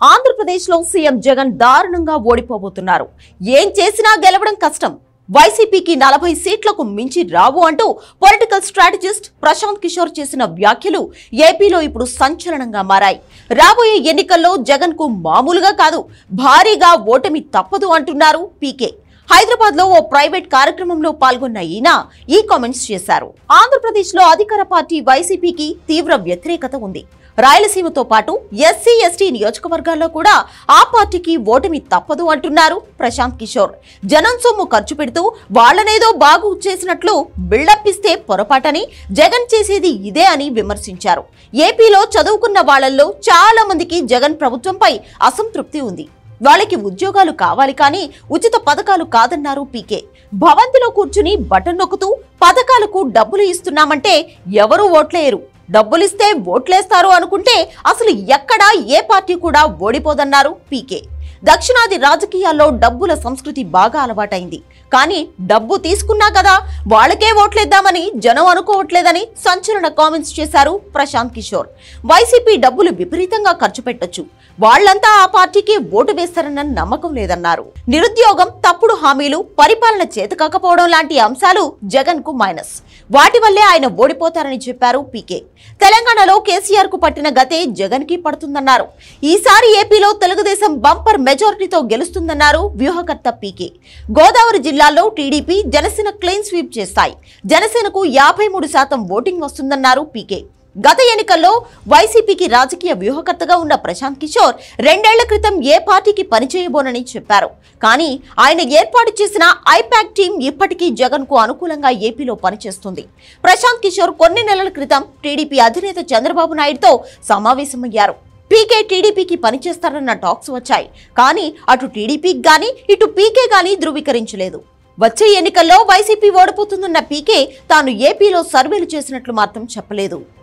ఆంధ్రప్రదేశ్లో సీఎం జగన్ దారుణంగా ఓడిపోబోతున్నారు ఏం చేసినా గెలవడం కష్టం వైసీపీకి నలభై సీట్లకు మించి రావు అంటూ పొలిటికల్ స్ట్రాటజిస్ట్ ప్రశాంత్ కిషోర్ చేసిన వ్యాఖ్యలు ఏపీలో ఇప్పుడు సంచలనంగా మారాయి రాబోయే ఎన్నికల్లో జగన్ కు మామూలుగా కాదు భారీగా ఓటమి తప్పదు అంటున్నారు పీకే హైదరాబాద్ లో ఓ ప్రైవేట్ కార్యక్రమంలో పాల్గొన్న ఈయన ఈ కామెంట్స్ చేశారు ఆంధ్రప్రదేశ్ లో అధికార పార్టీ వైసీపీకి తీవ్ర వ్యతిరేకత ఉంది రాయలసీమతో పాటు ఎస్సీ ఎస్టీ నియోజకవర్గాల్లో కూడా ఆ పార్టీకి ఓటమి తప్పదు అంటున్నారు ప్రశాంత్ కిషోర్ జనం సొమ్ము ఖర్చు పెడుతూ వాళ్లనేదో బాగు చేసినట్లు బిల్డప్ ఇస్తే పొరపాటని జగన్ చేసేది ఇదే అని విమర్శించారు ఏపీలో చదువుకున్న వాళ్లలో చాలా మందికి జగన్ ప్రభుత్వంపై అసంతృప్తి ఉంది వాళ్ళకి ఉద్యోగాలు కావాలి కానీ ఉచిత పథకాలు కాదన్నారు పీకే భవంతిలో కూర్చుని బటన్ నొక్కుతూ పథకాలకు డబ్బులు ఇస్తున్నామంటే ఎవరూ ఓట్లేయరు డబ్బులిస్తే ఓట్లేస్తారు అనుకుంటే అసలు ఎక్కడా ఏ పార్టీ కూడా ఓడిపోదన్నారు పీకే దక్షిణాది రాజకీయాల్లో డబ్బుల సంస్కృతి బాగా అలవాటైంది కానీ డబ్బు తీసుకున్నా కదా వాళ్ళకే ఓట్లేద్దామని జనం అనుకోవట్లేదని సంచలన కామెంట్స్ చేశారు ప్రశాంత్ కిషోర్ వైసీపీ డబ్బులు విపరీతంగా ఖర్చు పెట్టొచ్చు వాళ్ళంతా ఆ పార్టీకి ఓటు వేస్తారన్న నమ్మకం లేదన్నారు నిరుద్యోగం తప్పుడు హామీలు పరిపాలన చేతకాకపోవడం లాంటి అంశాలు జగన్ కు మైనస్ వాటి వల్లే ఆయన ఓడిపోతారని చెప్పారు పీకే తెలంగాణలో కేసీఆర్ కు పట్టిన గతే జగన్ కి పడుతుందన్నారు ఈసారి ఏపీలో తెలుగుదేశం బంపర్ మెజారిటీతో గెలుస్తుందన్నారు వ్యూహకర్త పీకే గోదావరి జిల్లాలో టీడీపీ జనసేన క్లీన్ స్వీప్ చేస్తాయి జనసేనకు యాభై మూడు శాతం ఓటింగ్ వస్తుందన్నారు పీకే గత ఎన్నికల్లో వైసీపీకి రాజకీయ వ్యూహకర్తగా ఉన్న ప్రశాంత్ కిషోర్ రెండేళ్ల క్రితం ఏ పార్టీకి పనిచేయబోనని చెప్పారు కానీ ఆయన ఏర్పాటు చేసిన ఐపాక్ టీం ఇప్పటికీ జగన్ కు అనుకూలంగా ఏపీలో పనిచేస్తుంది ప్రశాంత్ కిషోర్ కొన్ని నెలల క్రితం టీడీపీ అధినేత చంద్రబాబు నాయుడుతో సమావేశమయ్యారు పీకే టీడీపీకి పనిచేస్తారన్న టాక్స్ వచ్చాయి కానీ అటు టీడీపీకి గాని ఇటు పీకే గాని ధృవీకరించలేదు వచ్చే ఎన్నికల్లో వైసీపీ ఓడిపోతుందన్న పీకే తాను ఏపీలో సర్వేలు చేసినట్లు మాత్రం చెప్పలేదు